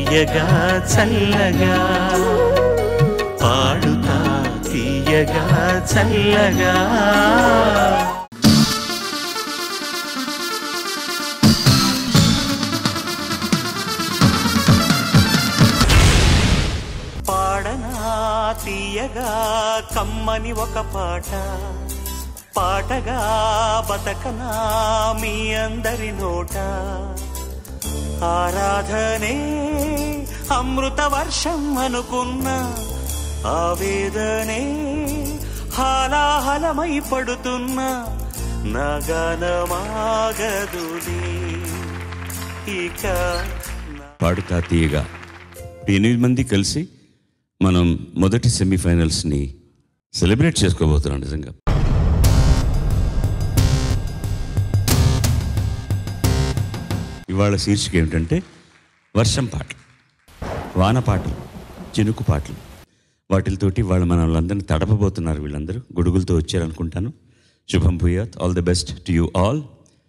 తీయగా చల్లగా పాడుతా తీయగా చల్లగా పాడనా తీయగా కమ్మని ఒక పాట పాటగా బతకనా మీ అందరి నోట ఆరాధనే అమృత వర్షం అనుకున్న ఆవేదనే హాలాహలమై పడుతున్న నగనమాగదులే ఇక నా- పాడుతా తీయగా ఎనిమిది మంది కలిసి మనం మొదటి సెమీఫైనల్స్ని సెలబ్రేట్ చేసుకోబోతున్నాం నిజంగా ఇవాళ శీర్షిక ఏమిటంటే వర్షం పాటలు వాన పాటలు చినుకు పాటలు వాటితోటి వాళ్ళు మన వాళ్ళందరినీ తడపబోతున్నారు వీళ్ళందరూ గొడుగులతో వచ్చారనుకుంటాను శుభం భూయాత్ all the best to you all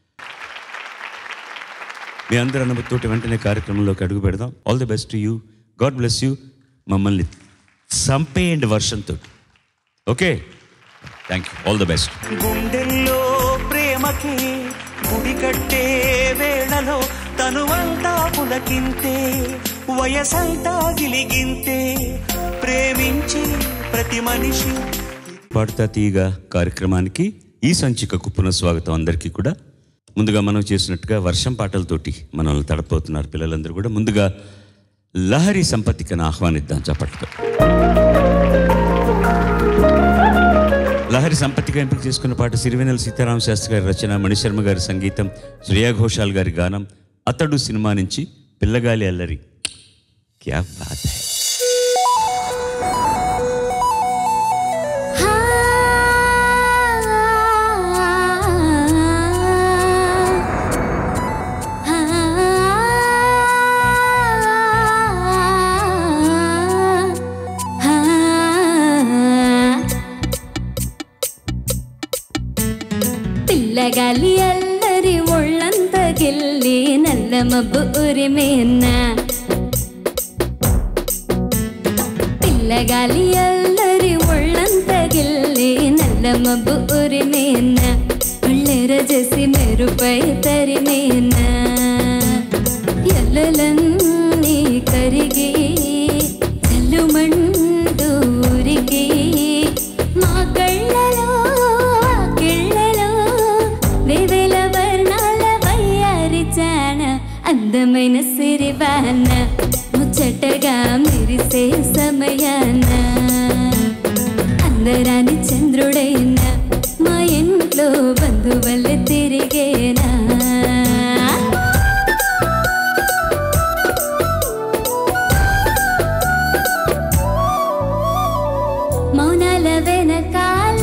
మీ అందరి అనుమతితోటి వెంటనే కార్యక్రమంలోకి అడుగు పెడదాం all the best to you God bless you మమ్మల్ని సంపేయండి వర్షంతో okay thank you all the best గుండెల్లో ప్రేమకి గుడి కట్టే వేళలో తనువంతా పులకింతే వయసంతా గిలిగింతే ప్రేమించి ప్రతి మనిషి పాడుతా తీయగా కార్యక్రమానికి ఈ సంచికకు పునఃస్వాగతం అందరికీ కూడా ముందుగా మనం చేసినట్టుగా వర్షం పాటలతోటి మనల్ని తడపోతున్నారు పిల్లలందరూ కూడా ముందుగా లహరి సంపత్తికను ఆహ్వానిద్దాం చప్పట్లతో లహరి సంపత్తిగా ఎంపిక చేసుకున్న పాట సిరివెనెల సీతారామ శాస్త్రి గారి రచన మణిశర్మ గారి సంగీతం శ్రేయా ఘోషాల్ గారి గానం అతడు సినిమా నుంచి పిల్లగాలి అల్లరి క్యా బాత్ హై పిల్లగాలి అల్లరి ఒళ్ళంత గిల్లి నల్ల మబ్బు ఉరిమేన్న పిల్లగాలి అల్లరి ఒళ్ళంత గిల్లి నల్ల మబ్బు ఉరిమేన్న ఒళ్ళెర చేసి మెరుపై తరిమేన్న ఎల్లలన్నీ కరిగి చల్లుమంటూ ఊరికి మా కళ్ళలో కిళ్ళలో వేవేల వర్ణాల వయ్యారి చాణ అందమైన సిరివాన ముచ్చటగా మెరిసే సమయాన అందరాని చంద్రుడైన మా ఇంట్లో బంధువులు తిరిగేనా మౌనాల వెనకాల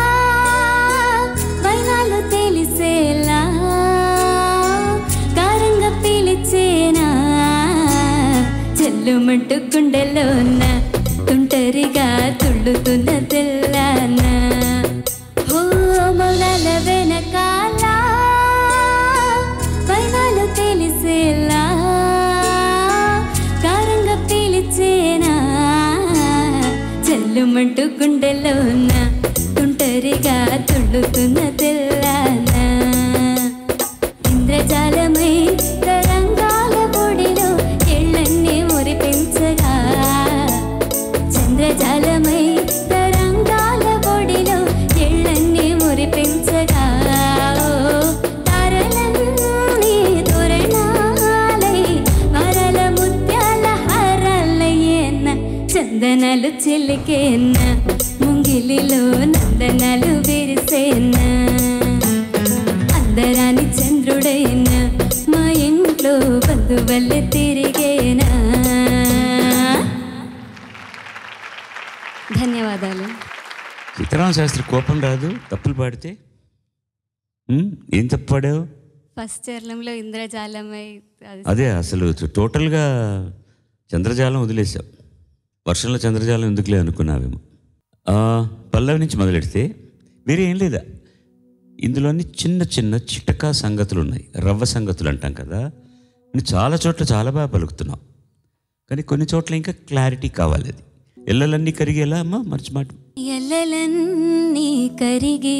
వైనాలు తెలిసేలా కారంగా పిలిచేనా చెల్లుమంటూ గుండెలోన తుంటరిగా తుళ్ళుతున్న తెల్లాన ఓ మౌనాల వెనకాల వైనాలు తెలిసేలా కారంగా పిలిచేనా చెల్లుమంటూ గుండెలోన తుంటరిగా తుళ్ళుతున్న తెల్లాన ఇంద్రజాలమై తరంగాల పొడిలో ఎళ్ళన్నీ మురిపించగా చంద్రజాలమై తరంగాల పొడిలో ఎళ్ళన్నీ మురిపించగా ఓ తారలన్నీ తోరణాలై వరల ముత్యాల హారాలయ్యేన్న చందనాలు చిలికేన్న ముంగిలిలో నందనాలు విరిసేన్న అందరాని చంద్రుడైన మా ఇంట్లో బంధువల్లి తిరిగేనా ధన్యవాదాలు సీతారామ శాస్త్రి కోపం రాదు తప్పులు పాడితే ఉమ్, ఏం తప్పు పాడావు ఫస్ట్ చరణంలో ఇంద్రజాలమై అది అదే అసలు టోటల్గా చంద్రజాలం వదిలేసావు వర్షంలో చంద్రజాలం ఎందుకులే అనుకున్నావేమో ఆ, పల్లవి నుంచి మొదలెడితే వేరే ఏం లేదా ఇందులోని చిన్న చిన్న చిటకా సంగతులు ఉన్నాయి రవ్వ సంగతులు అంటాం కదా నువ్వు చాలా చోట్ల చాలా బాగా పలుకుతున్నావు కానీ కొన్ని చోట్ల ఇంకా క్లారిటీ కావాలి అది ఎల్లలన్నీ కరిగేలా అమ్మా మర్చి మాట ఎల్లలన్నీ కరిగి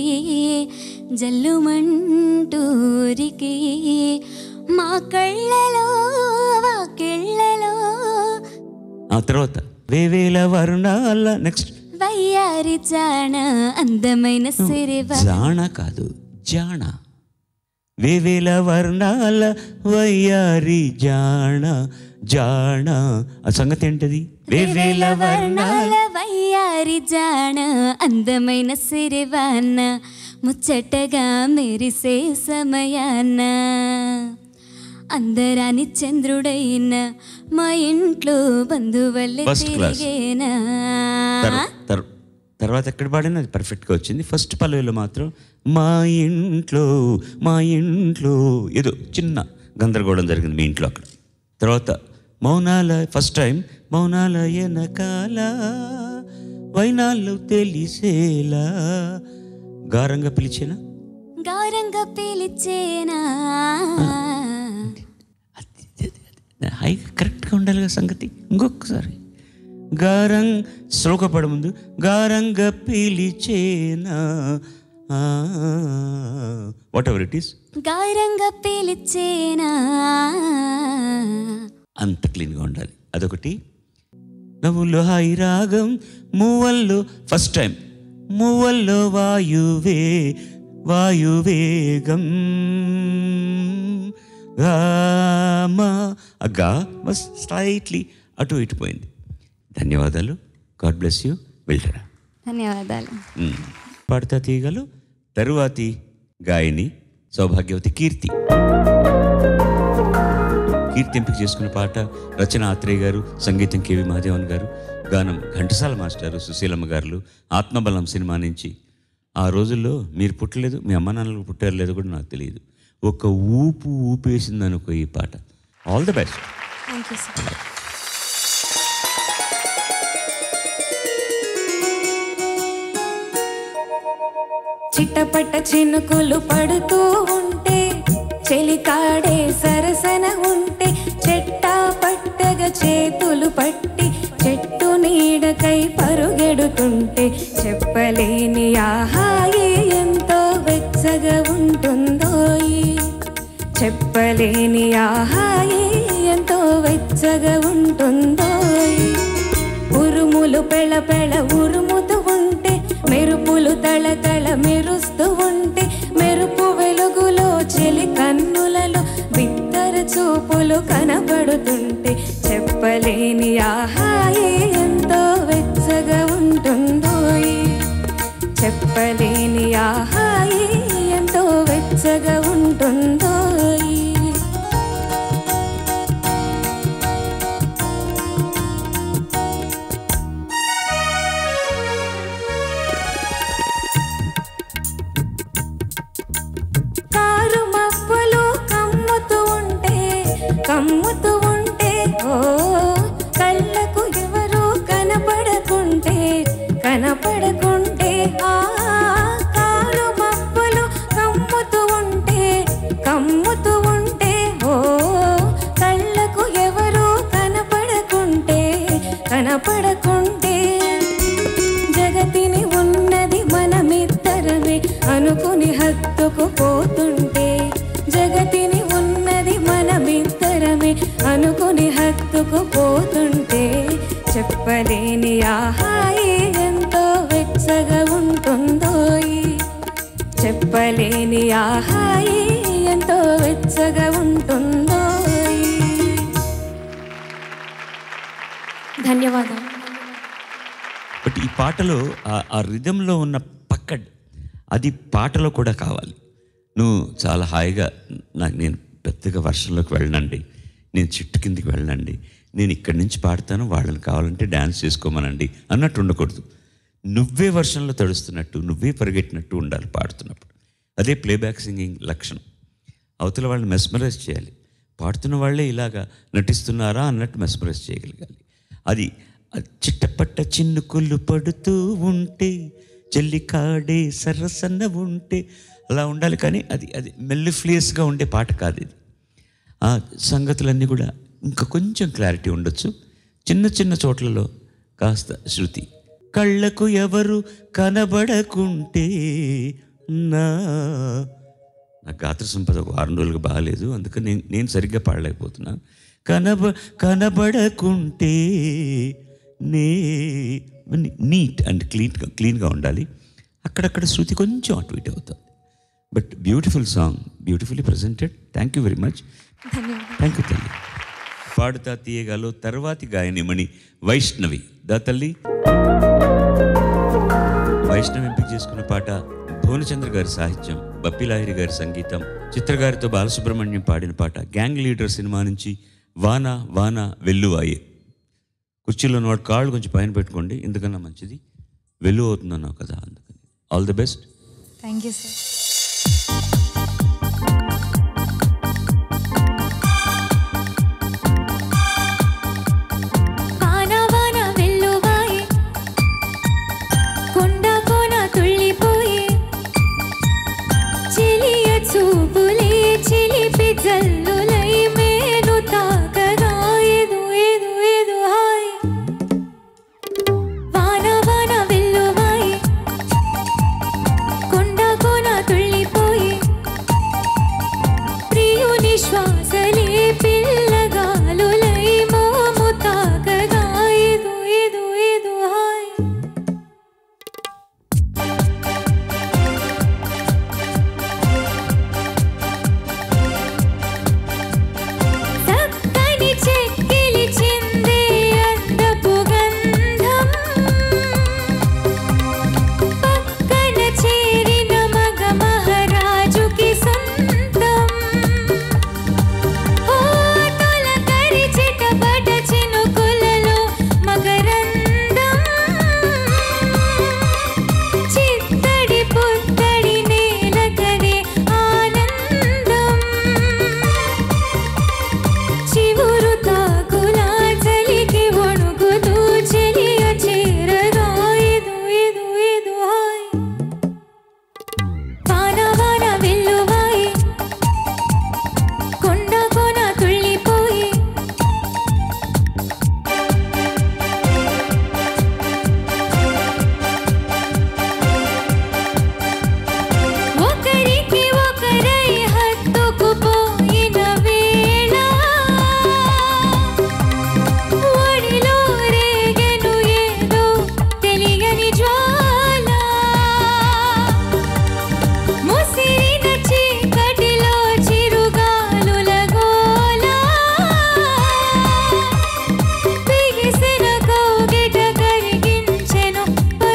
జల్లుమంటూరికి మా కళ్ళలో వాకిళ్ళలో ఆ తర్వాత వేవేల వర్ణాల నెక్స్ట్ వయ్యారి చాణ అందమైన సిరివ జాణ కాదు జాణ వేవేల వర్ణాల వయ్యారి జాణ జాణ ఆ సంగతి ఏంటది వేవేల వర్ణాల వర్ణాల వయ్యారి జాణ అందమైన సిరివాన ముచ్చటగా మెరిసే సమయాన అందరాని చంద్రుడైన మా ఇంట్లో బంధువల్లే First class. తిరిగేనా తర్- తర్- తర్వాత ఎక్కడ పాడినా అది పర్ఫెక్ట్గా వచ్చింది ఫస్ట్ పల్లవిలో మాత్రం మా ఇంట్లో మా ఇంట్లో ఏదో చిన్న గందరగోళం జరిగింది మీ ఇంట్లో అక్కడ తర్వాత మౌనాల ఫస్ట్ టైం మౌనాల వెనకాల వైనాల్లో తెలిసేలా గారంగా పిలిచేనా గౌరంగా పిలిచేనా హై కరెక్ట్గా ఉండాలి కదా సంగతి ఇంకొకసారి గారం శ్లోకపడ ముందు గారంగా పిలిచేనా వాట్ ఎవర్ ఇట్ ఈస్ గౌరంగా పిలిచేనా అంత క్లీన్గా ఉండాలి అదొకటి నవ్వుల్లో హాయి రాగం మూవల్లో ఫస్ట్ టైం మూవల్లో వాయువే వాయువేగం గామా ఆ గా బస్ స్లైట్లీ అటు ఇటు పోయింది ధన్యవాదాలు గాడ్ బ్లెస్ యూ వెళ్ళరా ధన్యవాదాలు పాడతా తీయగలు తరువాతి గాయని సౌభాగ్యవతి కీర్తి కీర్తి ఎంపిక చేసుకున్న పాట రచన ఆత్రేయ గారు సంగీతం కేవి మహాదేవన్ గారు గానం ఘంటసాల మాస్టారు సుశీలమ్మ గారు ఆత్మబలం సినిమా నుంచి ఆ రోజుల్లో మీరు పుట్టలేదు మీ అమ్మ నాన్నలు పుట్టారు లేదో కూడా నాకు తెలియదు ఒక ఊపు ఊపేసింది అనుకో ఈ పాట all the best thank you sir చిట్టపట్ట చినుకులు పడుతూ ఉంటే చెలికాడే సరసన ఉంటే చెట్టా పట్టగా చేతులు పట్టి చెట్టు నీడకై పరుగెడుతుంటే చెప్పలేని ఆహాయి ఎంతో వెచ్చగా ఉంటుందోయి చెప్పలేని ఆహాయి ఎంతో వెచ్చగా ఉంటుందోయి ఉరుములు పెళ పెళ ఉరుముతూ ఉంటే మెరుపులు తళ తళ మెరుస్తూ ఉంటే మెరుపు వెలుగులో చెలి కన్నులలో బిత్తర చూపులు కనబడుతుంటే చెప్పలేని ఆహాయి ఎంతో వెచ్చగా ఉంటుందో చెప్పలేని ఆహాయి ఎంతో వెచ్చగా ఉంటుందో కారు మబ్బులు కమ్ముతూ ఉంటే కమ్ముతూ ఉంటే ఓ కళ్ళకు ఎవరు కనపడకుంటే కనపడకుంటే ఆ కారు మబ్బులు కమ్ముతూ ఉంటే కమ్ముతూ ఉంటే ఓ కళ్ళకు ఎవరు కనపడకుంటే కనపడకుంటే జగతిని ఉన్నది మనమిద్దరమే అనుకుని హత్తుకు పోతుంటే జగతిని ఉన్నది మనమిద్దరమే అనుకుని హత్తుకు పోతుంటే చెప్పలేని ఆహాయి ఎంతో వెచ్చగా ఉంటుందోయి చెప్పలేని ఆహాయి ఎంతో వెచ్చగా ఉంటుందోయి ధన్యవాదాలు బట్ ఈ పాటలో ఆ- ఆ రిధంలో ఉన్న పక్కడ్ అది పాటలో కూడా కావాలి నువ్వు చాలా హాయిగా నాకు నేను పెద్దగా వర్షంలోకి వెళ్ళనండి నేను చెట్టు కిందికి వెళ్ళనండి నేను ఇక్కడి నుంచి పాడతాను వాళ్ళని కావాలంటే డ్యాన్స్ చేసుకోమనండి అన్నట్టు ఉండకూడదు నువ్వే వర్షంలో తడుస్తున్నట్టు నువ్వే పరిగెట్టినట్టు ఉండాలి పాడుతున్నప్పుడు అదే ప్లేబ్యాక్ సింగింగ్ లక్షణం అవతల వాళ్ళని మెస్మరైజ్ చేయాలి పాడుతున్న వాళ్ళే ఇలాగా నటిస్తున్నారా అన్నట్టు మెస్మరైజ్ చేయగలగాలి అది అది చిట్టపట్ట చిన్నుకుళ్ళు పడుతూ ఉంటే జల్లికాడే సరసన్న ఉంటే అలా ఉండాలి కానీ అది అది మెల్లిఫ్లియస్గా ఉండే పాట కాదు ఇది ఆ సంగతులన్నీ కూడా ఇంకా కొంచెం క్లారిటీ ఉండొచ్చు చిన్న చిన్న చోట్లలో కాస్త శృతి కళ్ళకు ఎవరు కనబడకుంటే నా నా గాత్ర సంపద ఒక వారం రోజులుగా బాగాలేదు అందుకని నేను నేను సరిగ్గా పాడలేకపోతున్నాను కనబ కనబడకుంటే నే నీట్ అండ్ క్లీన్ క్లీన్గా ఉండాలి అక్కడక్కడ శృతి కొంచెం అటు ఇటు అవుతుంది but beautiful song beautifully presented thank you very much ధన్యవాదాలు థ్యాంక్ యూ తల్లి పాడుతా తీయగాలో తర్వాతి గాయనిమణి వైష్ణవి దా తల్లి వైష్ణవి ఎంపిక చేసుకున్న పాట భువనచంద్ర గారి సాహిత్యం బప్పిలాహిరి గారి సంగీతం చిత్రగారితో బాలసుబ్రహ్మణ్యం పాడిన పాట గ్యాంగ్ లీడర్ సినిమా నుంచి వాన వాన వెల్లువాయే కుర్చీలో ఉన్న వాడు కాళ్ళు కొంచెం పైన పెట్టుకోండి ఎందుకన్నా మంచిది వెల్లు అవుతుందన్నావు కదా అందుకని all the best thank you sir వాన వాన వెల్లువాయే కొండ కోన తుళ్ళిపోయే చెలియ చూపులే చిలిపి జల్లులై మేను తాకగా ఏదు ఏదు ఏదు హాయ్ వాన వాన వెల్లువాయే కొండ కోన తుళ్ళిపోయే ప్రియుని శ్వాసలే పిల్లగాలులై మోము తాకగా ఏదు ఏదు ఏదు హాయ్ చక్కని చెక్కిలి చిందే అందపు గంధం పక్కన చేరిన మగ మహారాజుకి సొంతం ఓ తొలకరి చిటపట చినుకులలో మకరందం చిత్తడి పుత్తడి నేలకనే ఆనందం చివురు తాకులా చలికి వణుకుతూ చెలియ చేరగా ఏదు ఏదు ఏదు హాయ్ వాన వాన వెల్లువాయే కొండ కోన తుళ్ళిపోయే ఒకరికి ఒకరై హత్తుకుపోయిన వేళ ఒడిలో రేగెను ఏదో తెలియని జ్వాల ముసిరిన చీకటిలో చిరుగాలుల గోల బిగిసిన కౌగిట కరిగించెను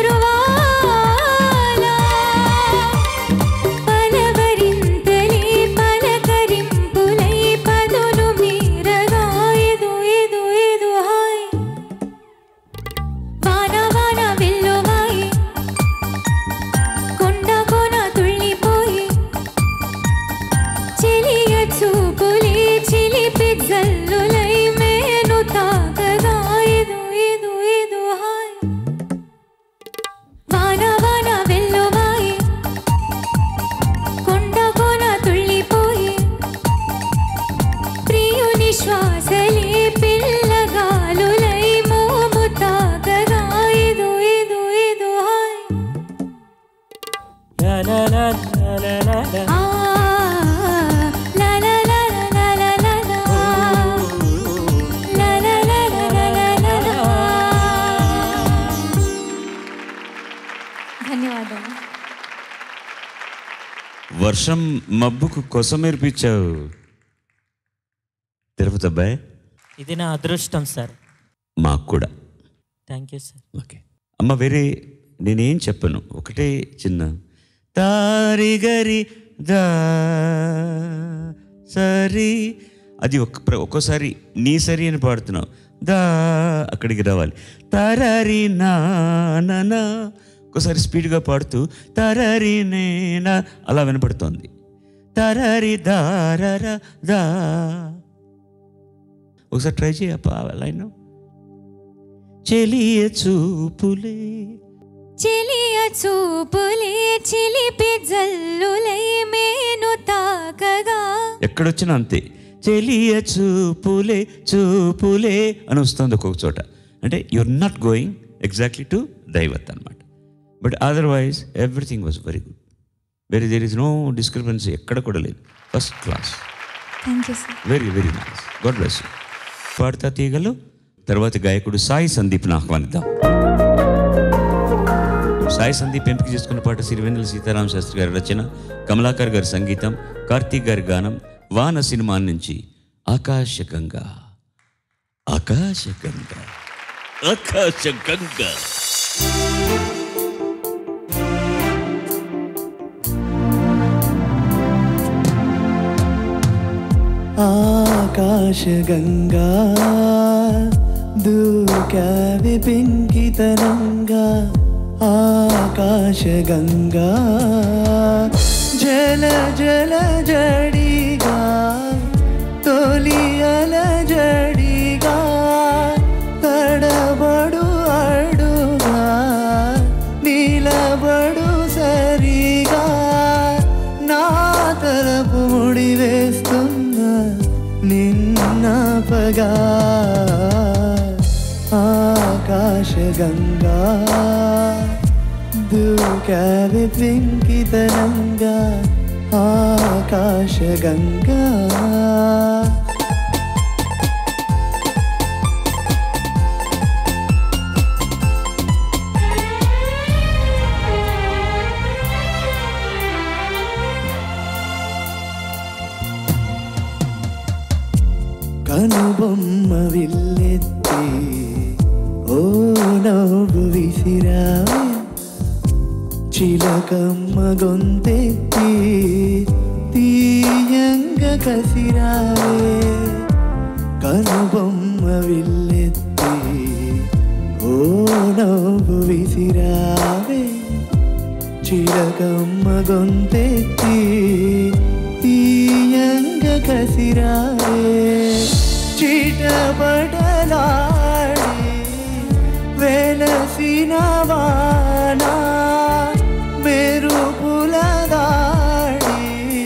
పరువాల పలవరింతలే పలకరింపులై పదును మీరగా ఏదు ఏదు ఏదు హాయ్ వాన వాన వెల్లువాయే కొండ కోన తుళ్ళిపోయి చెలియ చూపులే చిలిపి జల్లులై మేను తాకగా ఏదు ఏదు ఏదు హాయ్ వాన వాన వెల్లువాయే కొండ కోన తుళ్ళిపోయి ప్రియుని శ్వాసలే పిల్లగాలులై మోము తాకగా ఏదు ఏదు ఏదు హాయ్ ఆ లా లా లా లా లా లా లా లా లా లా లా లా లా లా ధన్యవాదాలు వర్షం మబ్బుకు కొసమేర్పించావు తిరుపతి అబ్బాయి ఇది నా అదృష్టం సార్ మాకు కూడా థ్యాంక్ యూ సార్ ఓకే అమ్మ వేరే నేనేం చెప్పను ఒకటే చిన్న తారిగరి దా సరి అది ఒక్క ప్ర- ఒక్కోసారి నీ సరి అని పాడుతున్నావు దా అక్కడికి రావాలి తరరి నానా ఒక్కోసారి స్పీడ్గా పాడుతూ తరరి నేనా అలా వినపడుతోంది తరరి దారర దా ఒకసారి ట్రై చేయప్ప లైన్ చెలియ చూపులే చెలియ చూపులే చిలిపి జల్లులై మేను తాకగా ఎక్కడొచ్చినా అంతే చెలియ చూపులే చూపులే అని వస్తుంది ఒక్కొక్క చోట అంటే you're not going exactly to దైవత్ అనమాట but otherwise everything was very good very there is no discrepancy ఎక్కడ కూడా లేదు first class thank you sir very very nice god bless you పాడతా తీగలు తర్వాత గాయకుడు సాయి సందీప్ని ఆహ్వానిద్దాం సాయి సందీప్ ఎంపిక చేసుకున్న పాట సిరివెన్నెల సీతారామ శాస్త్రి గారి రచన కమలాకర్ గారి సంగీతం కార్తీక్ గారి గానం వాన సినిమా నుంచి ఆకాశగంగా ఆకాశగంగా ఆకాశగంగా ఆకాశగంగా దూకావి పింకితనంగా ఆకాశగంగా జల జల జడిగా తొలి అల జడిగా తడబడు అడుగా నిలబడు సరిగా నా తలపు ముడి వేస్తున్నా నిన్న పగా ఆకాశగంగా దూకావి పింకితనంగా ఆకాశగంగా కనుబొమ్మ విల్లెత్తి ఓ నవ్వు విసిరావే చిలకమ్మ గొంతెత్తి తీయంగ కసిరావే కనుబొమ్మ విల్లెత్తి ఓ నవ్వు విసిరావే చిలకమ్మ గొంతెత్తి తీయంగ కసిరావే చిటపటలాడి వెలసిన వానా మెరుపుల దాడి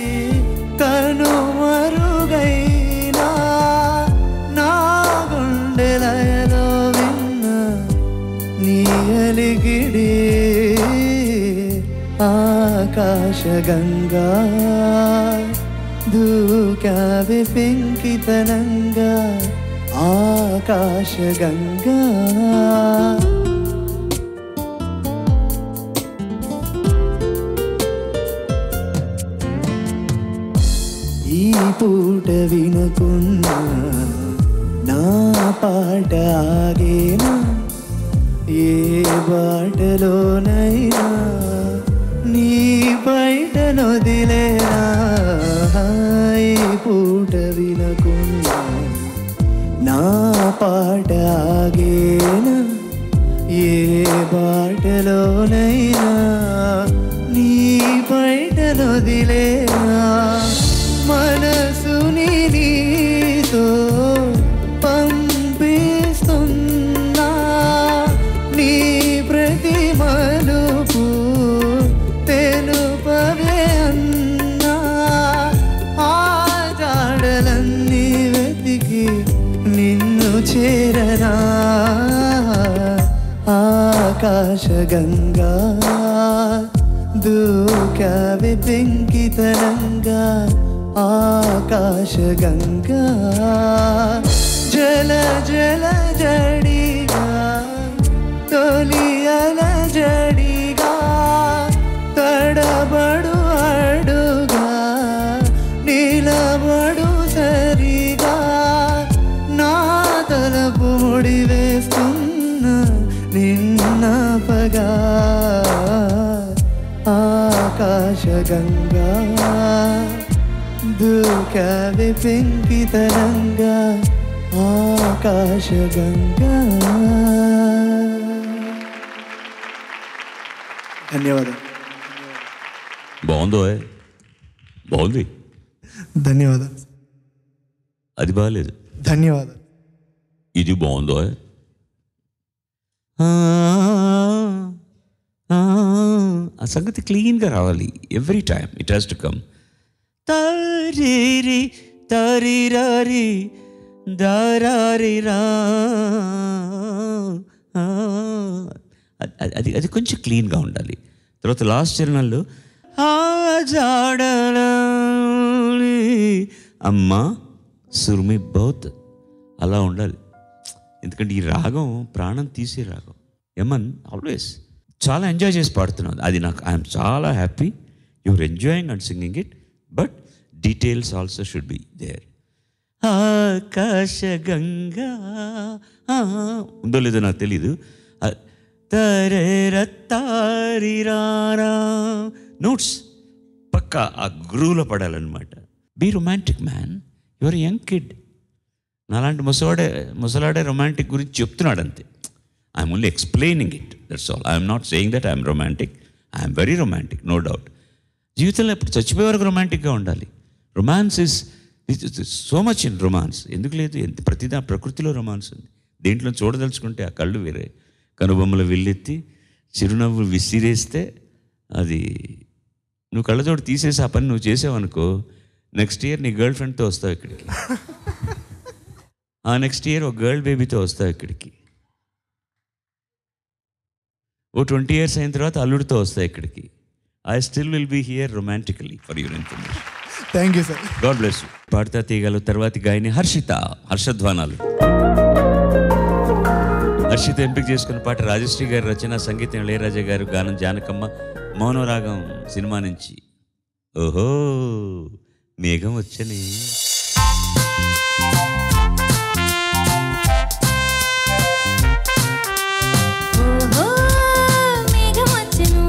కనుమరుగైనా నా గుండెలయలో విన్న నీ అలిగిడి ఆకాశగంగా దూకావి పెంకితనంగా ఆకాశగంగా ఈ పూట వినకున్నా నా పాట ఆగేనా ఏ బాటలోనైనా నీ బయట నొదిలేనా ఈ పూట వినకున్నా నా పాట ఆగేనా ఏ బాటలోనైనా నీ బయట నొదిలేనా మనసుని నీతో పంపిస్తున్నా నీ ప్రతి మలుపు తెలుపవే అన్నా ఆ జాడలన్నీ వెతికి నిన్ను చేరనా ఆకాశగంగా దూకావి పెంకితనంగా ఆకాశగంగా జల జల జడిగా తొలి అల జడిగా తడబడు అడుగా నిలబడు సరిగా నా తలపు ముడి వేస్తున్నా నిన్న పగా ఆకాశగంగా దూకావి పెంకితనంగా ఆకాశగంగా ధన్యవాదాలు బాగుందో ఏ? బాగుంది ధన్యవాదాలు అది బాగాలేదు ధన్యవాదాలు ఇది బాగుందో ఏ? ఆ, ఆ, ఆ సంగతి క్లీన్గా రావాలి every time it has to come తరేరి తరిరారి దారారి రా అది- అది అది కొంచెం క్లీన్గా ఉండాలి తర్వాత లాస్ట్ చరణంలో ఆ జాడలోని అమ్మ సుర్మి బౌత్ అలా ఉండాలి ఎందుకంటే ఈ రాగం ప్రాణం తీసే రాగం యమన్ ఆల్వేస్ చాలా ఎంజాయ్ చేసి పాడుతున్నాను అది నాకు ఐఎమ్ చాలా happy you're enjoying and singing it but details also should be there ఆకాశ గంగా ఆ, ఉందో లేదో నాకు తెలీదు తరేరత్తారిరారా నోట్స్ పక్కా ఆ గ్రూలో పడాలన్నమాట be romantic man you're young kid నాలాంటి ముసలాడే ముసలాడే రొమాంటిక్ గురించి చెప్తున్నాడు అంతే I'm only explaining it that's all I'm not saying that I'm romantic I'm very romantic no doubt జీవితంలో ఎప్పుడు చచ్చిపోయే వరకు రొమాంటిక్గా ఉండాలి romance is so much in romance ఎందుకు లేదు ఎంత ప్రతిదా ప్రకృతిలో రొమాన్స్ ఉంది దేంట్లో చూడదలుచుకుంటే ఆ కళ్ళు వేరే కనుబొమ్మలు విల్లెత్తి చిరునవ్వు విసిరేస్తే అది నువ్వు కళ్ళజోడు తీసేసి ఆ పని నువ్వు చేసావనుకో నెక్స్ట్ ఇయర్ నీ గర్ల్ ఫ్రెండ్తో వస్తావు ఇక్కడికి ఆ నెక్స్ట్ ఇయర్ ఒక గర్ల్ బేబీతో వస్తావు ఇక్కడికి ఓ ట్వంటీ ఇయర్స్ అయిన తర్వాత అల్లుడితో వస్తావు ఇక్కడికి I still will be here romantically for your information thank you sir god bless you పాడతా తీయగల తర్వాతి గాయని హర్షిత హర్షధ్వానాలు హర్షిత ఎంపిక చేసుకున్న పాట రాజశ్రీ గారి రచన సంగీతం ఇళయరాజా గారు గానం జానకమ్మ మౌనరాగం సినిమా నుంచి ఓహో మేఘం వచ్చని ఓహో మేఘమొచ్చెను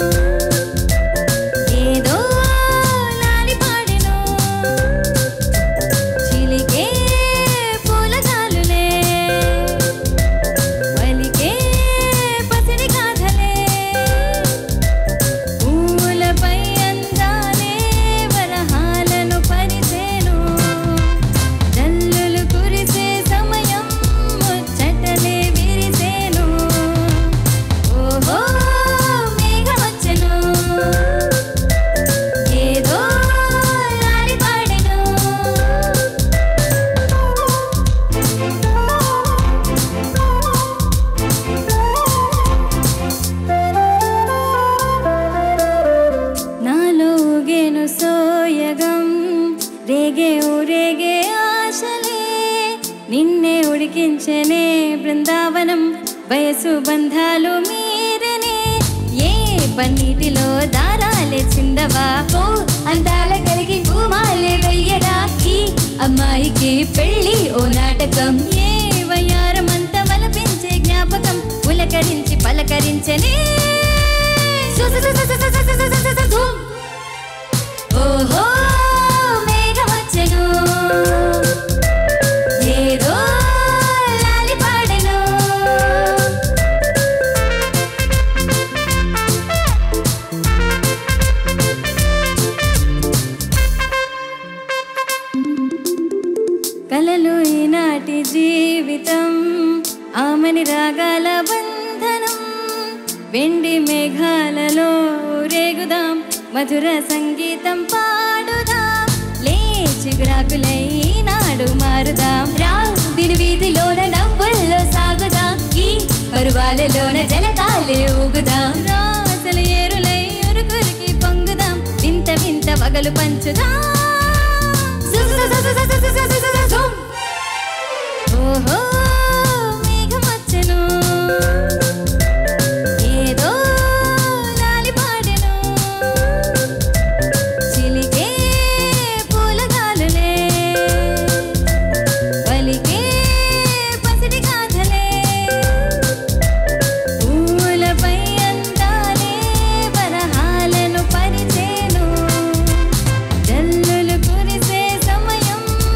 ఏదో లాలి పాడెను చిలికే పూల గాలులే వలికే పసిడి గాథలే పూలపై అందాలే వరహాలను పరిచేను జల్లులు కురిసే సమయం ముచ్చటలే విరిసేను ఓహో మేఘమొచ్చెను ఏదో లాలి పాడెను నాలో ఊగేను సోయగం రేగే ఊరేగే ఆశలే నిన్నే ఉడికించనే బృందావనం వయసు బంధాలు మీరనే ఏ పన్నీటిలో దారాలే చిందవా ఓ అందాల కలిగి భూమాలే వెయ్యరా ఈ అమ్మాయికి పెళ్ళి ఓ నాటకం ఏ వయ్యారమంత వలపించే జ్ఞాపకం పులకరించి పలకరించనే సు- సు- సు- సు- సు- సు- సు- సు- సు- సు- సు- ధూమ్. ఓహో మేఘమొచ్చెను ఏదో లాలి పాడెను కలలు ఈనాటి జీవితం ఆమని రాగాల బంధనం వెండి మేఘాలలో రేగుదాం మధుర సంగీతం పాడుదాం లేచి గురాకులై నాడు మారుదాం రా దిని వీధిలోన నవ్వుల్లో సాగుదాం ఈ పరువాలలోన జలకాలే ఊగుదాం రాసల ఏరులై ఉరుకురికి పొంగుదాం వింత వింత వగలు పంచుదాం సు- సు- సు- సు- సు- సు- సు- సు- సు- సు- సు. ఓహో మేఘమొచ్చెను ఏదో లాలి పాడెను చిలికే పూల గాలులే పలికే పసిడి గాథలే పూలపై అందాలే వరహాలను పరిచేను జల్లులు కురిసే సమయం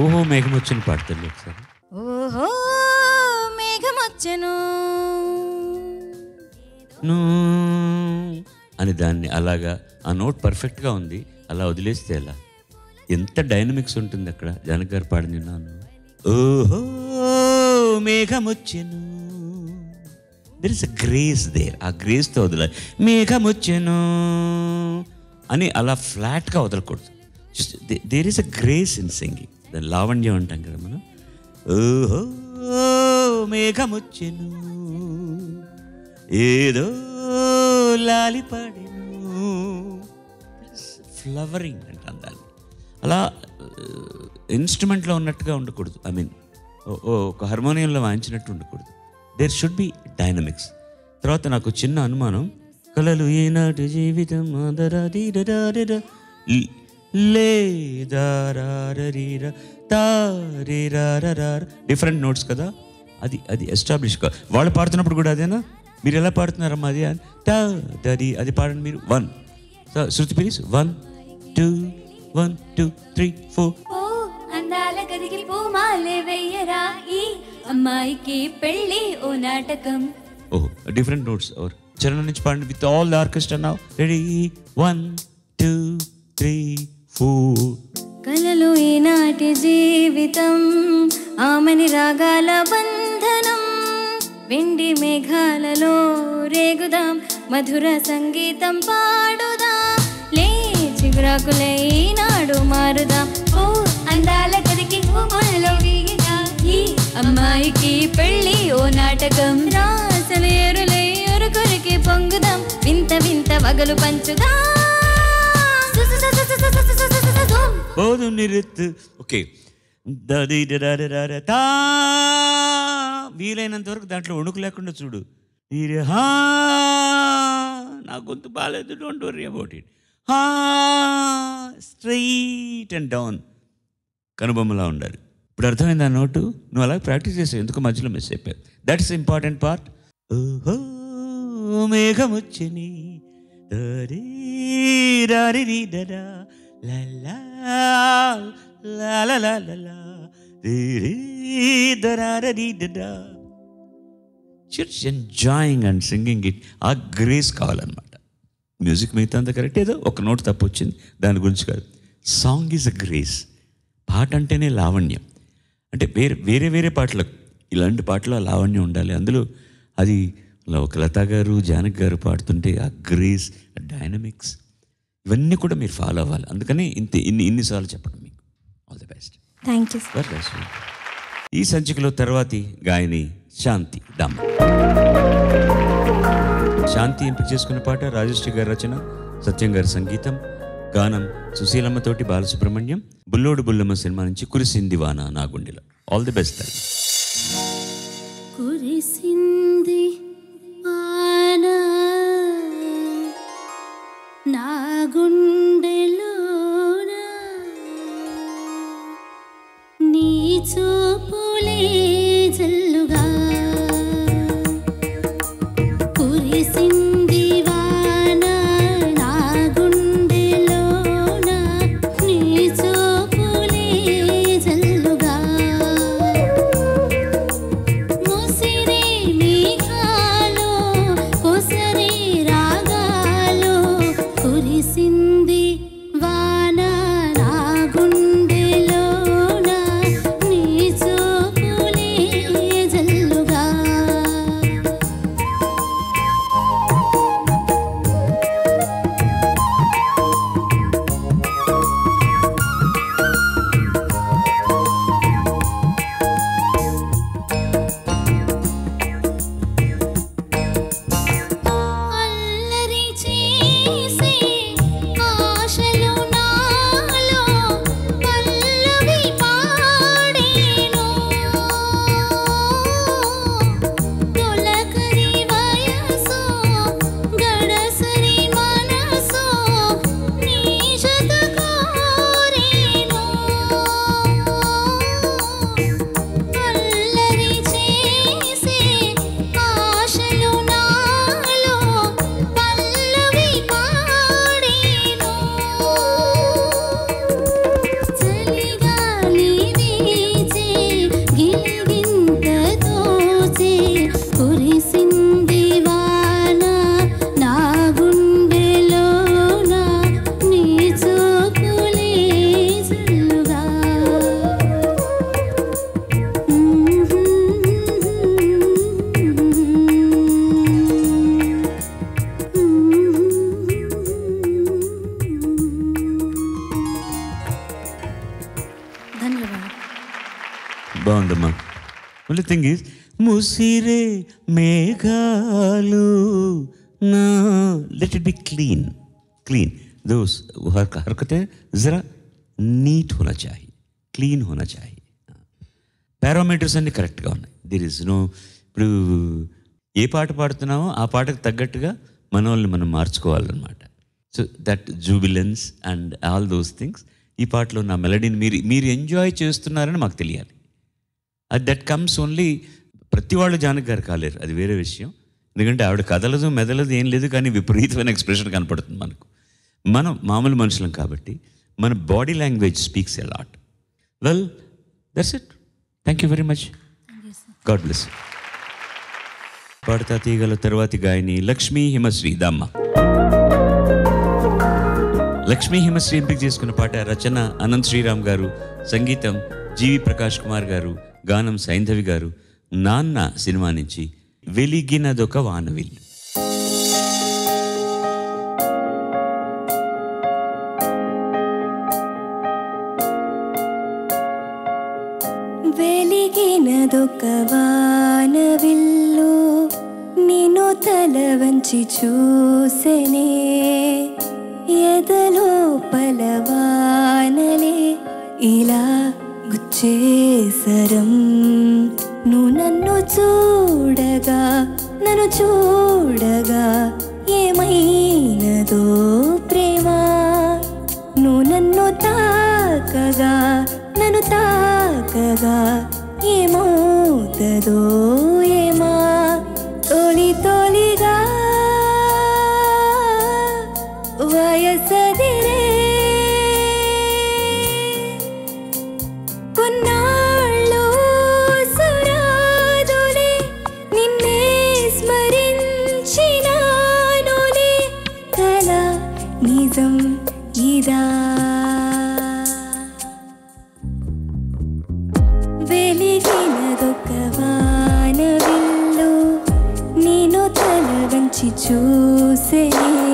ఓహో మేఘం వచ్చిన పాడతాను ఒకసారి ఓహో మేఘమొచ్చెను నూ అని దాన్ని అలాగా ఆ నోట్ పర్ఫెక్ట్గా ఉంది అలా వదిలేస్తే ఎలా ఎంత డైనమిక్స్ ఉంటుంది అక్కడ జానక్ గారు పాడిన నాను ఓహో మేఘమొచ్చెను there is a grace there ఆ గ్రేస్తో వదల మేఘమొచ్చెను అని అలా ఫ్లాట్గా వదలకూడదు there is a grace in singing దాని లావణ్యం అంటాం కదా మనం ఓహో మేఘమొచ్చెను ఏదో లాలిపాడెను ఫ్లవరింగ్ అంటాం దాన్ని అలా ఇన్స్ట్రుమెంట్లో ఉన్నట్టుగా ఉండకూడదు ఐ మీన్ ఒక హార్మోనియంలో వాయించినట్టు ఉండకూడదు దేర్ షుడ్ బి డైనమిక్స్ తర్వాత నాకు చిన్న అనుమానం కలలు ఈనాటి జీవితం ఆదరాదీరరారర, ల్- లేదారారరీర, తారీరారరార. డిఫరెంట్ నోట్స్ కదా అది అది ఎస్టాబ్లిష్ కా వాళ్ళు పాడుతున్నప్పుడు కూడా అదేనా మీరు ఎలా పాడుతున్నారమ్మా అది అని తా దది అది పాడండి మీరు వన్ శృతి please one two one two three four ఓ అందాల గదికి పూమాలే వెయ్యరా ఈ అమ్మాయికి పెళ్ళి ఓ నాటకం ఓ డిఫరెంట్ నోట్స్ ఓర్ చరణం నుంచి పాడండి with all the orchestra now ready one two three four కలలు ఈనాటి జీవితం ఆమెని రాగాల బంధనం వెండి మేఘాలలో రేగుదాం మధుర సంగీతం పాడుదాం లే చిగురాకులే ఈనాడు మారుదాం ఓ అందాల గదికి పూమాలలో వేయగా ఈ అమ్మాయికి పెళ్ళి ఓ నాటకం రాసలేరులే ఒరుకొరికి పొంగుదాం వింత వింత వగలు పంచుదాం సు సు సు సు సు సు సు సు సు సు సు. పోదు నిరుత్తు ఓకే దది దదదదద తా వీలైనంత వరకు దాంట్లో వణుకు లేకుండా చూడు ఈరే హా నా గొంతు బాగాలేదు డోంట్ వరీ అబౌట్ ఇట్ హా స్ట్రైట్ అండ్ డౌన్ కనుబొమ్మలా ఉండాలి ఇప్పుడు అర్థమైంది ఆ నోటు నువ్వు అలా ప్రాక్టీస్ చేసావు ఎందుకు మధ్యలో మిస్ అయిపోయావు దట్ ఇస్ ఇంపార్టెంట్ పార్ట్ ఓహో మేఘముచ్చని దరీ రారి దడా లలా లా లా దిరి దరారి దడా just enjoying and singing it ఆ గ్రేస్ కావాలన్నమాట మ్యూజిక్ మిగతా అంతా కరెక్ట్ ఏదో ఒక నోట్ తప్పు వచ్చింది దాని గురించి కాదు సాంగ్ ఈజ్ అ గ్రేస్ పాట అంటేనే లావణ్యం అంటే వేరే వేరే వేరే పాటలకు ఇలాంటి పాటలు ఆ లావణ్యం ఉండాలి అందులో అది ఒక లతా గారు జానక్ గారు పాడుతుంటే ఆ గ్రేస్ డైనమిక్స్ ఇవన్నీ కూడా మీరు ఫాలో అవ్వాలి అందుకని ఇంత ఇన్ని ఇన్నిసార్లు చెప్పడం మీకు all the best thank you sir very nice ఈ సంచికలో తర్వాతి గాయని శాంతి దమ్ శాంతి ఎంపిక చేసుకున్న పాట రాజశ్రీ గారి రచన సత్యం గారి సంగీతం గానం సుశీలమ్మతోటి బాలసుబ్రహ్మణ్యం బుల్లోడు బుల్లమ్మ సినిమా నుంచి కురిసింది వాన నా గుండెలో ఆల్ ది బెస్ట్ తల్లి కురిసింది వాన నా గుండెలోన నీ చూపులే జల్లుగా కురిసింది వాన నా గుండెలోన నీ చూపులే జల్లుగా ముసిరే మేఘాల ఓన్లీ థింగ్ ఈజ్ ముసిరే మేఘాలు నా let it be clean clean दोस्त हर हरकतें ज़रा नीट होना चाहिए క్లీన్ होना चाहिए పారామీటర్స్ అన్నీ కరెక్ట్గా ఉన్నాయి దిర్ ఇస్ నో ఇప్పుడు ఏ పాట పాడుతున్నామో ఆ పాటకు తగ్గట్టుగా మన వాళ్ళని మనం మార్చుకోవాలన్నమాట so that jubilance and all those things ఈ పాటలో నా మెలడీని మీరు మీరు ఎంజాయ్ చేస్తున్నారని మాకు తెలియాలి అది దట్ కమ్స్ ఓన్లీ ప్రతి వాళ్ళు జానకి గారు కాలేరు అది వేరే విషయం ఎందుకంటే ఆవిడ కదలదు మెదలదు ఏం లేదు కానీ విపరీతమైన ఎక్స్ప్రెషన్ కనపడుతుంది మనకు మనం మామూలు మనుషులం కాబట్టి మన body language speaks a lot well that's it thank you very much god bless పాడతా తీగల తర్వాతి గాయని లక్ష్మీ హిమశ్రీ దమ్మ లక్ష్మీ హిమశ్రీ ఎంపిక చేసుకున్న పాట రచన అనంత్ శ్రీరామ్ గారు సంగీతం జీవి ప్రకాష్ కుమార్ గారు గానం సైంధవి గారు నాన్న సినిమా నుంచి వెలిగినదొక వానవిల్లు వెలిగినదొక వానవిల్లు నిన్ను తల వంచి చూసెనే ఎదలో పలవానలే ఇలా గుచ్చేసరం నువ్వు నన్ను చూడగా నన్ను చూడగా ఏమైనదో ప్రేమ నువ్వు నన్ను తాకగా నన్ను తాకగా ఏమవుతుందో ఏమా తొలి తొలిగా వయసదిరే కొన్నాళ్ళు సురాదులే నిన్నే స్మరించినానులే కల నిజం ఇదా వెలిగినదొక వానవిల్లు నేను తల వంచి చూసే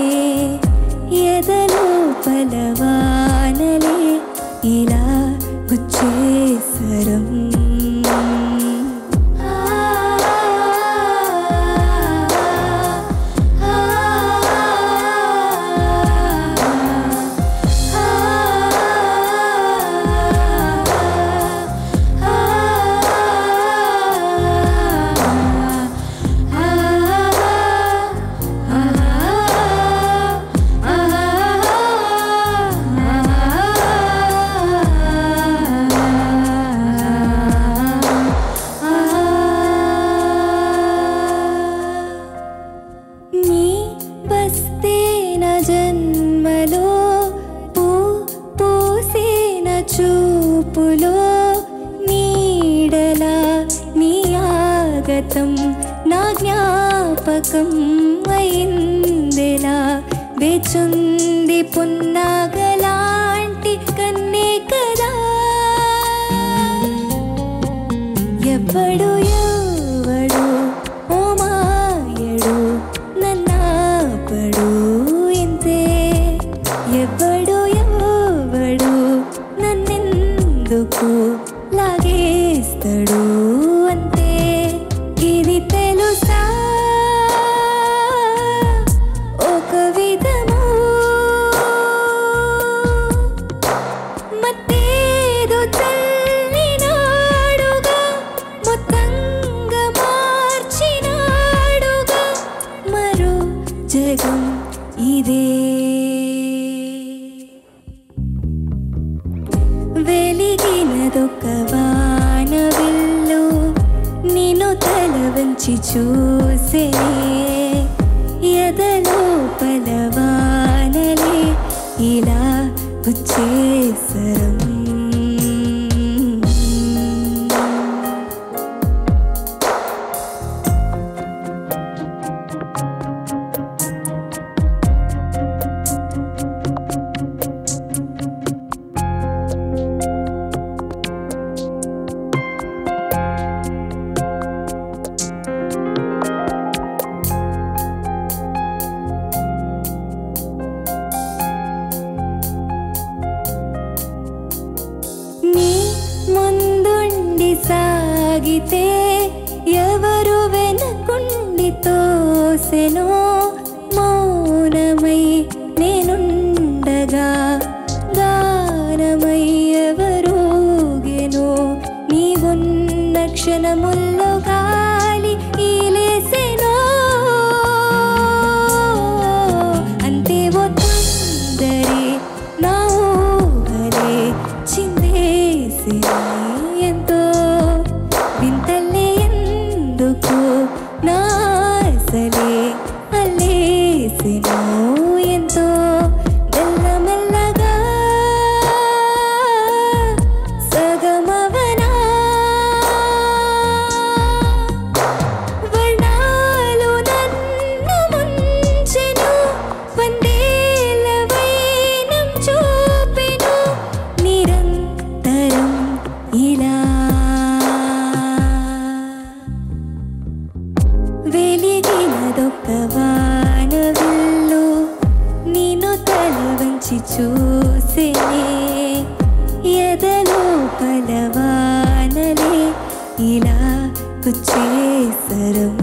ఎదలో పలవానలే ఇలా గుచ్చేసరం నీ బస్తేన జన్మలో పూ పూసిన చూపులో నీడలా నీ ఆగతం నా జ్ఞాపకం అయిందెలా వేచుంది పున్నాగలాంటి కన్నే కదా ఎవ్వడు ఎవడు ఓ మాయడు నన్నాపడు ఇంతే ఎవ్వడు ఎవడు నన్నెందుకు లాగేస్తాడు అంతే ఇది తెలుసా ఒక విధము మత్తేదో చల్లినాడుగా మొత్తంగా మార్చినాడుగా మరో జగం ఇదే వెలిగినదొక వానవిల్లు నిన్ను తల వంచి చూసే ఎదలో పలవానలే ఇలా గుచ్చేసరం పూసెను మౌనమై నేనుండగా గానమై ఎవరూగెను నీవున్న క్షణముల్లో గాలి ఈలేసెను అంతే ఓ తొందరే నా ఊహలే చిందేసిన ఎంతో వింతలే ఎందుకు నా ఆశలే అల్లేసెను ఎంతో మెల్లమెల్లగా సగమవనా వర్ణాలు నన్ను ముంచెను వందేల వైనం చూపెను నిరంతరం ఇలా వెలిగినదొక్క వానవిల్లు నేను తల వంచి చూసేనే ఎదలో పలవానలే ఇలా కుచ్చేసరం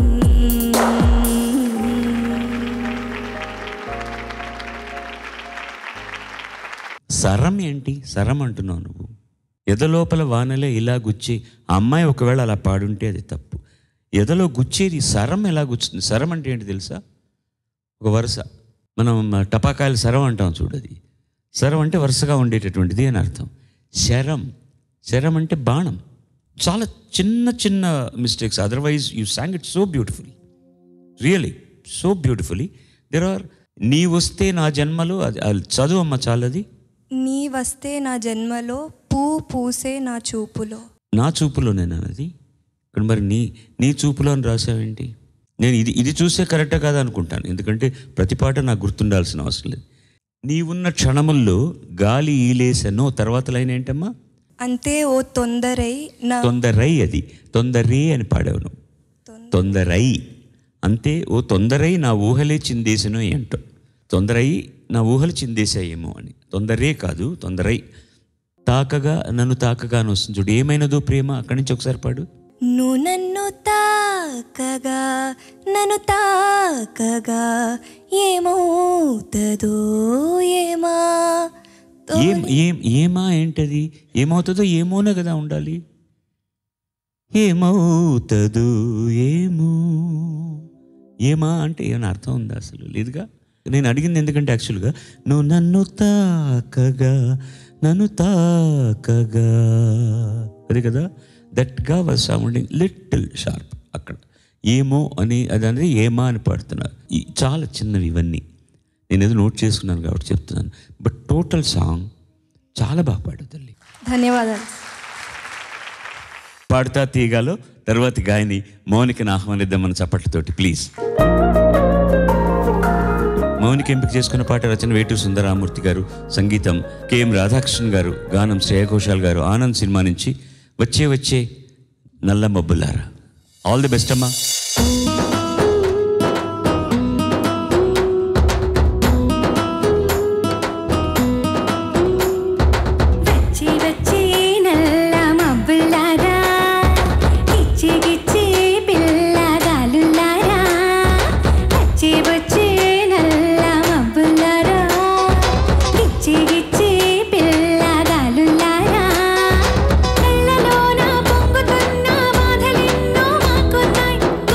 సరం ఏంటి సరం అంటున్నావు నువ్వు ఎదలోపల వానలే ఇలా గుచ్చి ఆ అమ్మాయి ఒకవేళ అలా పాడుంటే అది తప్పు ఎదలో గుచ్చేది సరం ఎలా గుచ్చుతుంది సరం అంటే ఏంటి తెలుసా ఒక వరుస మనం టపాకాయలు సరం అంటాం చూడది సరం అంటే వరుసగా ఉండేటటువంటిది అని అర్థం శరం శరం అంటే బాణం చాలా చిన్న చిన్న mistakes otherwise you sang it so beautifully really so beautifully there are నీ వస్తే నా జన్మలో అది అది చదువు అమ్మ చాలది నీ వస్తే నా జన్మలో పూ పూసే నా చూపులో నా చూపులో నేను అన్నది ఇక్కడ మరి నీ నీ చూపులో అని రాసావేంటి నేను ఇది ఇది చూసే కరెక్టే కాదు అనుకుంటాను ఎందుకంటే ప్రతి పాట నాకు గుర్తుండాల్సిన అవసరం లేదు నీ ఉన్న క్షణముల్లో గాలి ఈలేసనో తర్వాత లైన్ ఏంటమ్మా అంతే ఓ తొందరై నా తొందరై అది తొందరే అని పాడావు నువ్వు తొందరై అంతే ఓ తొందరై నా ఊహలే చిందేసను ఏంటో తొందరై నా ఊహలు చిందేశాయేమో అని తొందరే కాదు తొందరై తాకగా నన్ను తాకగా అని వస్తుంది చూడు ఏమైనదో ప్రేమ అక్కడి నుంచి ఒకసారి పాడు నువ్వు నన్ను తాకగా నన్ను తాకగా ఏమవుతుందో ఏమా ఏం ఏం ఏమా ఏంటది ఏమవుతుందో ఏమోనే కదా ఉండాలి ఏమవుతుందో ఏమో ఏమా అంటే ఏమైనా అర్థం ఉందా అసలు లేదుగా నేను అడిగింది ఎందుకంటే యాక్చువల్గా నువ్వు నన్ను తాకగా నన్ను తాకగా అది కదా దట్గా వాజ్ సౌండింగ్ లిటిల్ షార్ప్ అక్కడ ఏమో అని అది అనేది ఏమా అని పాడుతున్నారు ఈ చాలా చిన్నవి ఇవన్నీ నేను ఏదో నోట్ చేసుకున్నాను కాబట్టి చెప్తున్నాను బట్ టోటల్ సాంగ్ చాలా బాగా పాడు తల్లి ధన్యవాదాలు పాడుతా తీగాలో తర్వాతి గాయని మౌనికను ఆహ్వానిద్దాం మన చప్పట్లతోటి ప్లీజ్ మౌనిక ఎంపిక చేసుకున్న పాట రచన వేటూరు సుందరామూర్తి గారు సంగీతం కెఎం రాధాకృష్ణన్ గారు గానం శ్రేయ ఘోషాల్ గారు ఆనంద్ సినిమా నుంచి వచ్చే వచ్చే నల్ల మబ్బులారా ఆల్ ది బెస్ట్ అమ్మా వచ్చి వచ్చి నల్ల మబ్బులారా గిచ్చి గిచ్చి పిల్లగాలులారా వచ్చి వచ్చి నల్ల మబ్బులారా గిచ్చి గిచ్చి పిల్లగాలులారా కళ్ళలోన పొంగుతున్న బాధలెన్నో మాకున్నాయి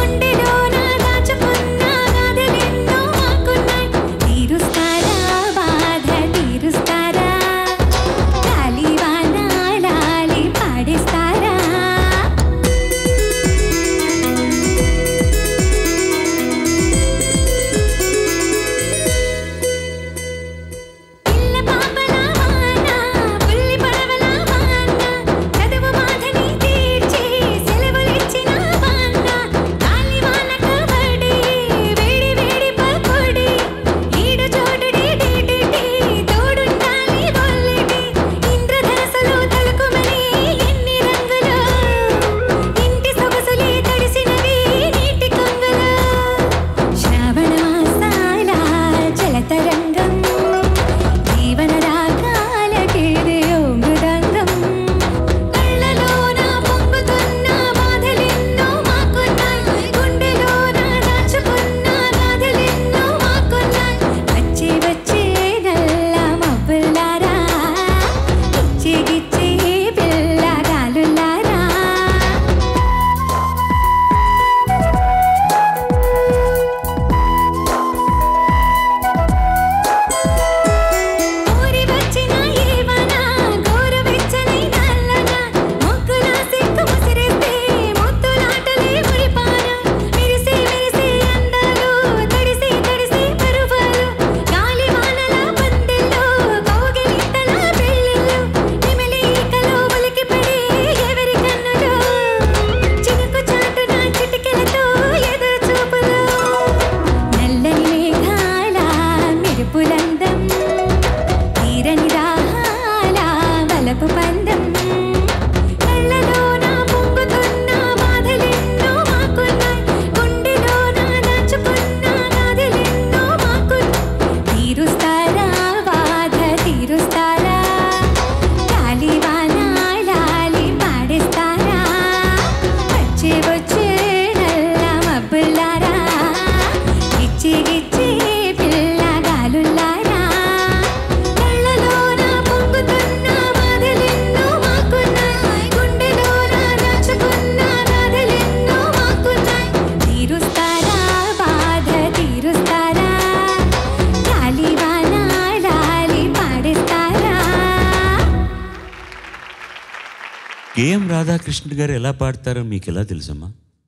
కేఎం రాధాకృష్ణ గారు ఎలా పాడతారో మీకు ఎలా తెలుసమ్మా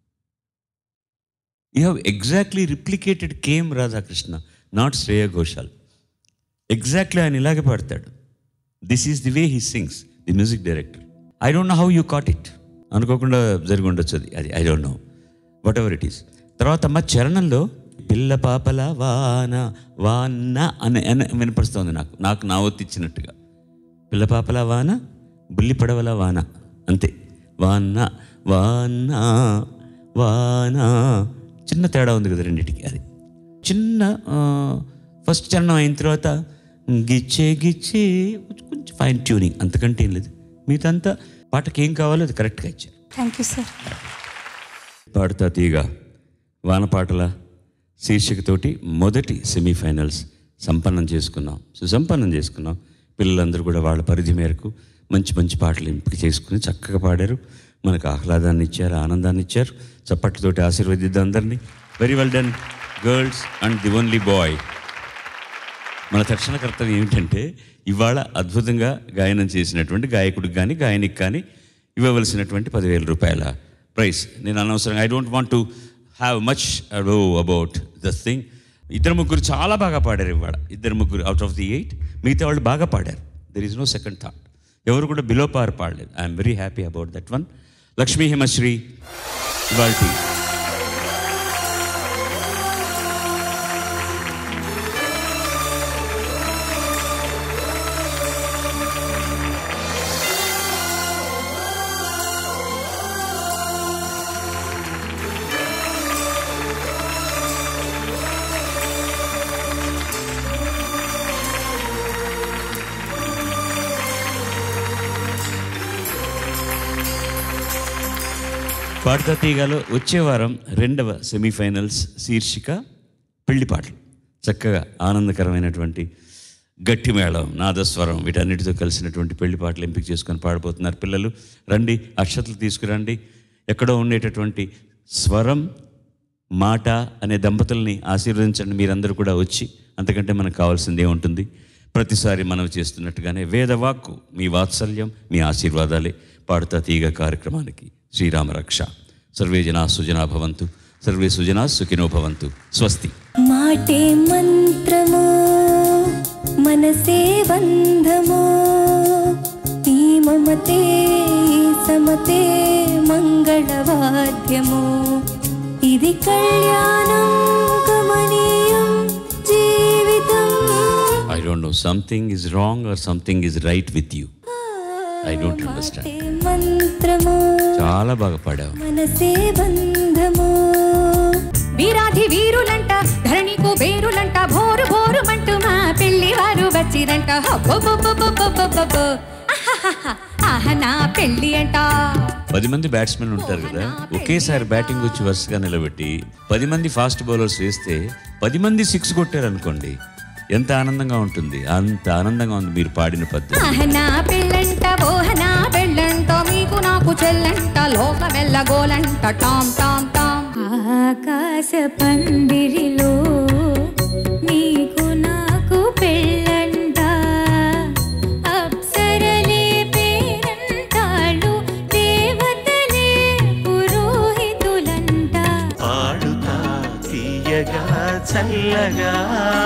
you have exactly replicated K M Radhakrishna not Shreya Ghoshal exactly ఆయన ఇలాగే పాడతాడు this is the way he sings the music director I don't know how you caught it అనుకోకుండా జరిగి ఉండొచ్చు అది అది I don't know whatever it is తర్వాత అమ్మ చరణంలో పిల్ల పాపల వాన వాన అని అని వినపడుస్తుంది నాకు నాకు నా ఒత్తి ఇచ్చినట్టుగా పిల్ల పాపల వాన బుల్లి పడవల వాన అంతే వాన వాన వాన చిన్న తేడా ఉంది కదా రెండింటికి అది చిన్న ఫస్ట్ చరణం అయిన తర్వాత గిచ్చే గిచ్చే కొంచెం ఫైన్ ట్యూనింగ్ అంతకంటే ఏం లేదు మిగతా పాటకి ఏం కావాలో అది కరెక్ట్గా ఇచ్చారు థ్యాంక్ యూ సార్ పాడుతా తీగ వానపాటల శీర్షికతోటి మొదటి సెమీఫైనల్స్ సంపన్నం చేసుకున్నాం సుసంపన్నం చేసుకున్నాం పిల్లలందరూ కూడా వాళ్ళ పరిధి మేరకు మంచి మంచి పాటలు ఎంపిక చేసుకుని చక్కగా పాడారు మనకు ఆహ్లాదాన్ని ఇచ్చారు ఆనందాన్ని ఇచ్చారు చప్పట్లతోటి ఆశీర్వదిద్దాం అందరినీ very well done girls and the only boy మన తక్షణ కర్తవ్యం ఏమిటంటే ఇవాళ అద్భుతంగా గాయనం చేసినటువంటి గాయకుడికి కానీ గాయనికి కానీ ఇవ్వవలసినటువంటి పదివేల రూపాయల ప్రైస్ నేను అనవసరంగా I don't want to have much ado about this thing ఇద్దరు ముగ్గురు చాలా బాగా పాడారు ఇవాళ ఇద్దరు ముగ్గురు అవుట్ ఆఫ్ ది ఎయిట్ మిగతా వాళ్ళు బాగా పాడారు there is no second thought ఎవరు కూడా బిలో పార్ పాడలేదు I'm very happy about that one Lakshmi Himasri ఇవాళ పాడతా తీగలో వచ్చే వారం రెండవ సెమీఫైనల్స్ శీర్షిక పెళ్లి పాటలు చక్కగా ఆనందకరమైనటువంటి గట్టి మేళం నాదస్వరం వీటన్నిటితో కలిసినటువంటి పెళ్లి పాటలు ఎంపిక చేసుకొని పాడబోతున్నారు పిల్లలు రండి అక్షతలు తీసుకురండి ఎక్కడో ఉండేటటువంటి స్వరం మాట అనే దంపతుల్ని ఆశీర్వదించండి మీరందరూ కూడా వచ్చి అంతకంటే మనకు కావాల్సింది ఏముంటుంది ప్రతిసారి మనం చేస్తున్నట్టుగానే వేదవాక్కు మీ వాత్సల్యం మీ ఆశీర్వాదాలే పాడుతా తీగ కార్యక్రమానికి శ్రీరామ రక్ష సర్వే జనా సుజనా భవంతు సర్వే సుజనా సుఖినో భవంతు స్వస్తి మాటే మంత్రము మనసే బంధము ఈ మమతే ఈ సమతే మంగళవాద్యము ఇది కళ్యాణం కమనీయం జీవితం I don't know something is wrong or something is right with you I don't understand మాటే మంత్రము చాలా బాగా పాడావు మనసే బంధము వీరాధి వీరులంట ధరణికు వేరులంట భోరు భోరుమంటూ మా పెళ్లి వారు వచ్చిరంట హబ్బబ్బబ్బబ్బబ్బబ్బబ్బ. అహహహ. ఆహ నా పెళ్లి అంట పది మంది బ్యాట్స్మెన్ ఉంటారు కదా ఒకేసారి బ్యాటింగ్ వచ్చి వరుసగా నిలబెట్టి పది మంది ఫాస్ట్ బౌలర్స్ వేస్తే పది మంది సిక్స్ కొట్టారు అనుకోండి ఎంత ఆనందంగా ఉంటుంది అంత ఆనందంగా ఉంది మీరు పాడిన పద్ధతి ఆహ నా పెళ్ళంట ఓహ నా పెళ్ళంట మీకు నాకు చెల్లంట లోకమెల్ల గోలంట టామ్ టామ్ టామ్ ఆకాశ పందిరిలో నీకు నాకు పెళ్ళంట అప్సరలే పేరంటాళ్ళు దేవతలే పురోహితులంట పాడుతా తీయగా చల్లగా